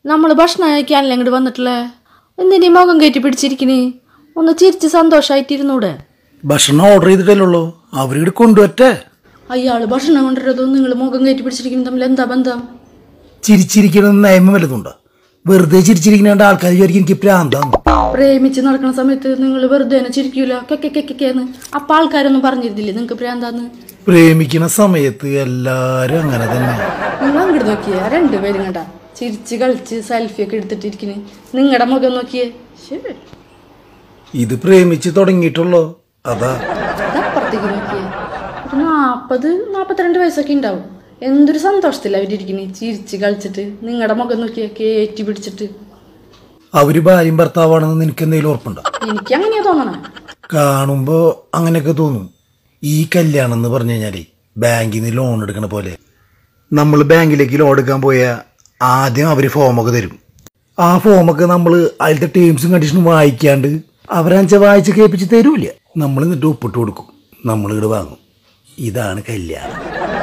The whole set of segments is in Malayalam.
നമ്മൾ ഭക്ഷണം കഴിക്കാനല്ലേ ഇങ്ങോട്ട് വന്നിട്ടില്ലേ എന്തിനീ മുഖം കയറ്റി പിടിച്ചിരിക്കണേ ഒന്ന് ചിരിച്ച് സന്തോഷമായിട്ടിരുന്നൂടെ ഭക്ഷണം ഓർഡർ ചെയ്തിട്ടല്ലോ അവരിവിടെ കൊണ്ടുവരട്ടെ അയാള് ഭക്ഷണം കൊണ്ടുവരതും നിങ്ങൾ മുഖം കയറ്റി പിടിച്ചിരിക്കുന്നത് തമ്മിൽ എന്താ ബന്ധം ചിരിച്ചിരിക്കണം നിയമം വല്ലതുണ്ടോ വെറുതെ ചിരിച്ചിരിക്കുന്ന ആൾക്കാർ വിചാരിക്കും എനിക്ക് പ്രാന്താന്ന് പ്രേമിച്ച് നടക്കുന്ന സമയത്ത് നിങ്ങൾ വെറുതെ തന്നെ ചിരിക്കൂല കെക്കെക്കെക്കെന്ന് അപ്പൊ ആൾക്കാരൊന്നും പറഞ്ഞിരുന്നില്ലേ നിങ്ങൾക്ക് പ്രാന്താന്ന് പ്രേമിക്കുന്ന സമയത്ത് എല്ലാരും അങ്ങനെ തന്നെ നിങ്ങൾ അങ്ങോട്ട് നോക്കിയേ ആ രണ്ടുപേരും കണ്ട ചിരിച്ച് കളിച്ച് സെൽഫി ഒക്കെ എടുത്തിട്ടിരിക്കണ് നിങ്ങളുടെ മുഖം നോക്കിയേ ശരി ഇത് പ്രേമിച്ച് തുടങ്ങിയിട്ടുള്ളോ അതാ അതപ്പുറത്തേക്ക് നോക്കിയേ ഒരു നാപ്പത് നാപ്പത്തിരണ്ട് വയസ്സൊക്കെ ഉണ്ടാവും എന്തൊരു സന്തോഷത്തില്ല അവരിയ്ക്കണേ ചിരിച്ച് കളിച്ചിട്ട് നിങ്ങളുടെ മുഖം നോക്കിയേ കയറ്റി പിടിച്ചിട്ട് അവര് ഭാര്യയും ഭർത്താവാണെന്ന് നിനക്ക് എന്തെങ്കിലും ഉറപ്പുണ്ടോ എനിക്ക് അങ്ങനെയാ തോന്നണേ കാണുമ്പോ അങ്ങനെയൊക്കെ തോന്നും ഈ കല്യാണം എന്ന് പറഞ്ഞു കഴിഞ്ഞാലേ ബാങ്കിൽ നിന്ന് ലോൺ എടുക്കണ പോലെ നമ്മൾ ബാങ്കിലേക്ക് ലോൺ എടുക്കാൻ പോയാൽ ആദ്യം അവർ ഫോമൊക്കെ തരും ആ ഫോമൊക്കെ നമ്മൾ അതിലത്തെ ടേംസും കണ്ടീഷനും വായിക്കാണ്ട് അവരഞ്ച വായിച്ച് കേൾപ്പിച്ച് തരൂല നമ്മൾ എന്നിട്ട് ഒപ്പിട്ട് കൊടുക്കും നമ്മൾ ഇവിടെ വാങ്ങും ഇതാണ് കല്യാണം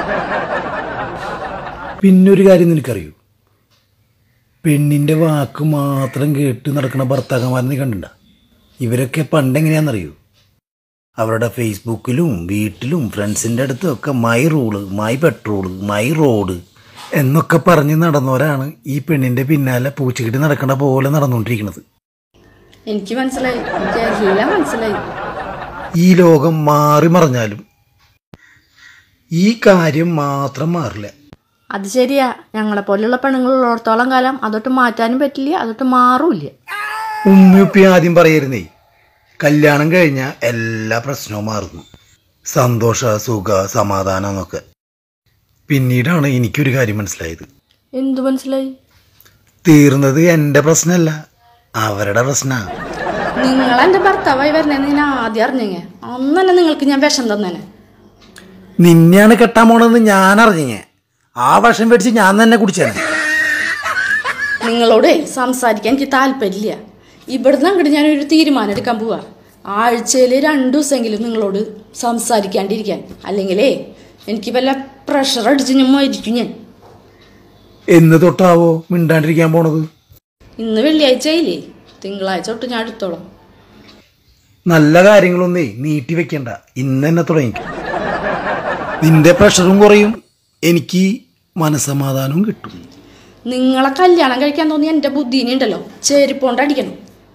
പിന്നൊരു കാര്യം നിനക്കറിയൂ പെണ്ണിന്റെ വാക്ക് മാത്രം കേട്ട് നടക്കുന്ന ഭർത്താക്കന്മാരെ നീ കണ്ടിണ്ട ഇവരൊക്കെ പണ്ട് എങ്ങനെയാണെന്നറിയൂ അവരുടെ ഫേസ്ബുക്കിലും വീട്ടിലും ഫ്രണ്ട്സിൻ്റെ അടുത്തും ഒക്കെ my rule my petrol my road എന്നൊക്കെ പറഞ്ഞ് നടന്നവരാണ് ഈ പെണ്ണിന്റെ പിന്നാലെ പൂച്ചക്കിട്ട് നടക്കണ പോലെ നടന്നുകൊണ്ടിരിക്കുന്നത് എനിക്ക് മനസ്സിലായി എനിക്ക് എല്ലാം മനസ്സിലായി ഈ ലോകം മാറി മറിഞ്ഞാലും ഈ കാര്യം മാത്രം മാറില്ല അത് ശരിയാ ഞങ്ങളെ പോലെയുള്ള പെണ്ണുങ്ങൾ ഉള്ളിടത്തോളം കാലം അതൊട്ട് മാറ്റാനും പറ്റില്ല അതൊട്ട് മാറൂല്ല ഉമ്മിയുപ്പി ആദ്യം പറയായിരുന്നേ കല്യാണം കഴിഞ്ഞാൽ എല്ലാ പ്രശ്നവും മാറുന്നു സന്തോഷ സുഖ സമാധാനം എന്നൊക്കെ പിന്നീടാണ് എനിക്കൊരു കാര്യം മനസ്സിലായത് എന്തു മനസ്സിലായി തീർന്നത് എൻ്റെ പ്രശ്നമല്ല അവരുടെ പ്രശ്നമാണ് നിങ്ങൾ എന്റെ ഭർത്താവായി വരണേന്ന് ഞാൻ ആദ്യം അറിഞ്ഞേ അന്ന് തന്നെ നിങ്ങൾക്ക് ഞാൻ വിഷം തന്നേനെ നിന്നെയാണ് കെട്ടാൻ പോണെന്ന് ഞാൻ അറിഞ്ഞേ ആ വർഷം മേടിച്ച് ഞാൻ തന്നെ കുടിച്ചേനെ നിങ്ങളോട് സംസാരിക്കാൻ എനിക്ക് താല്പര്യമില്ല ഇവിടുന്ന് അങ്ങോട്ട് ഞാനൊരു തീരുമാനം എടുക്കാൻ പോവാ ആഴ്ചയിൽ രണ്ടു ദിവസമെങ്കിലും നിങ്ങളോട് സംസാരിക്കാണ്ടിരിക്കാൻ അല്ലെങ്കിലേ എനിക്ക് വല്ല പ്രഷർ അടിച്ച് ഞാൻ മരിക്കും ഞാൻ എന്ന് തൊട്ടാവോ മിണ്ടാണ്ടിരിക്കാൻ പോണത് ഇന്ന് വെള്ളിയാഴ്ച ആയില്ലേ തിങ്കളാഴ്ച തൊട്ട് ഞാൻ എടുത്തോളാം നല്ല കാര്യങ്ങളൊന്നേ നീട്ടി വെക്കണ്ട ഇന്ന് തന്നെ തുടങ്ങിക്കും നിന്റെ പ്രഷറും കുറയും എനിക്ക് മനസമാധാനവും കിട്ടും നിങ്ങളെ കല്യാണം കഴിക്കാൻ തോന്നി എൻ്റെ ബുദ്ധീനെ ഉണ്ടല്ലോ ചെരുപ്പോണ്ട് അടിക്കണം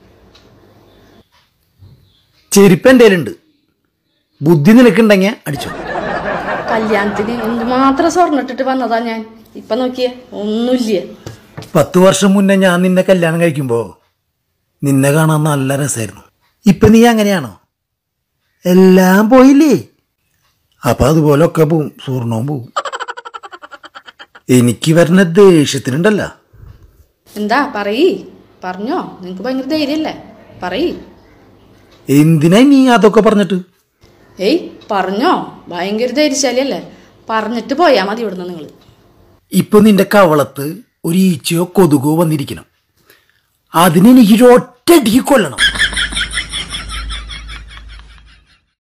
ചെരുപ്പ് എൻ്റെ കയ്യിലുണ്ട് ബുദ്ധി നിനക്കുണ്ടെങ്കിൽ അടിച്ചോ കല്യാണത്തിന് എന്തുമാത്രം സ്വർണ്ണം ഇട്ടിട്ട് വന്നതാ ഞാൻ ഇപ്പൊ നോക്കിയേ ഒന്നുമില്ല പത്ത് വർഷം മുന്നേ ഞാൻ നിന്നെ കല്യാണം കഴിക്കുമ്പോൾ നിന്നെ കാണാൻ നല്ല രസമായിരുന്നു ഇപ്പം നീ അങ്ങനെയാണോ എല്ലാം പോയില്ലേ അപ്പം അതുപോലൊക്കെ പോവും സ്വർണവും പോവും എനിക്ക് വരുന്ന ദേഷ്യത്തിനുണ്ടല്ലോ എന്താ പറയ് പറഞ്ഞോ നിങ്ങക്ക് ഭയങ്കര ധൈര്യല്ലേ പറയ് എന്തിനാ നീ അതൊക്കെ പറഞ്ഞിട്ട് ഏയ് പറഞ്ഞോ ഭയങ്കര ധൈര്യശാലിയല്ലേ പറഞ്ഞിട്ട് പോയാ മതി ഇവിടുന്ന് നിങ്ങൾ ഇപ്പൊ നിന്റെ കവളത്ത് ഒരു ഈച്ചയോ കൊതുകോ വന്നിരിക്കണം അതിനെനിക്ക് ഒറ്റയടിക്ക് കൊല്ലണം